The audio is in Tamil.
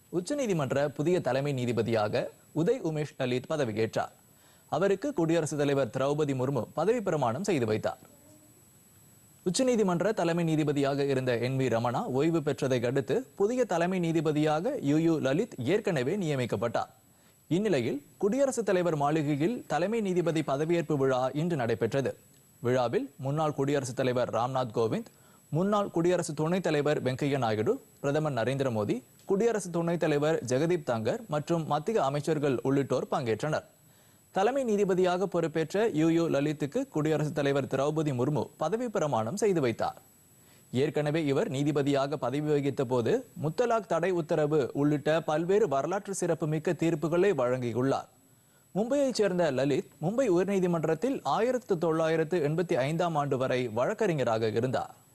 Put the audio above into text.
உச்சநீதிமன்ற புதிய தலைமை நீதிபதியாக உதய் உமேஷ் லலித் பதவியேற்றார் அவருக்கு குடியரசுத் தலைவர் திரௌபதி முர்மு பதவி பிரமாணம் செய்து வைத்தார் உச்சநீதிமன்ற தலைமை நீதிபதியாக இருந்த என் வி ரமணா ஓய்வு பெற்றதை அடுத்து புதிய தலைமை நீதிபதியாக யு யு லலித் ஏற்கனவே நியமிக்கப்பட்டார் இந்நிலையில் குடியரசுத் தலைவர் மாளிகையில் தலைமை நீதிபதி பதவியேற்பு விழா இன்று நடைபெற்றது விழாவில் முன்னாள் குடியரசுத் தலைவர் ராம்நாத் கோவிந்த் முன்னாள் குடியரசு துணைத் தலைவர் வெங்கையா நாயுடு பிரதமர் நரேந்திர மோடி குடியரசு துணைத் தலைவர் ஜெகதீப் தங்கர் மற்றும் மத்திய அமைச்சர்கள் உள்ளிட்டோர் பங்கேற்றனர் தலைமை நீதிபதியாக பொறுப்பேற்ற யு யு லலித்துக்கு குடியரசுத் தலைவர் திரௌபதி முர்மு பதவி பிரமாணம் செய்து வைத்தார் ஏற்கனவே இவர் நீதிபதியாக பதவி வகித்த போது முத்தலாக் தடை உத்தரவு உள்ளிட்ட பல்வேறு வரலாற்று சிறப்புமிக்க தீர்ப்புகளை வழங்கியுள்ளார் மும்பையைச் சேர்ந்த லலித் மும்பை உயர்நீதிமன்றத்தில் ஆயிரத்து தொள்ளாயிரத்து எண்பத்தி ஐந்தாம் ஆண்டு வரை வழக்கறிஞராக இருந்தார்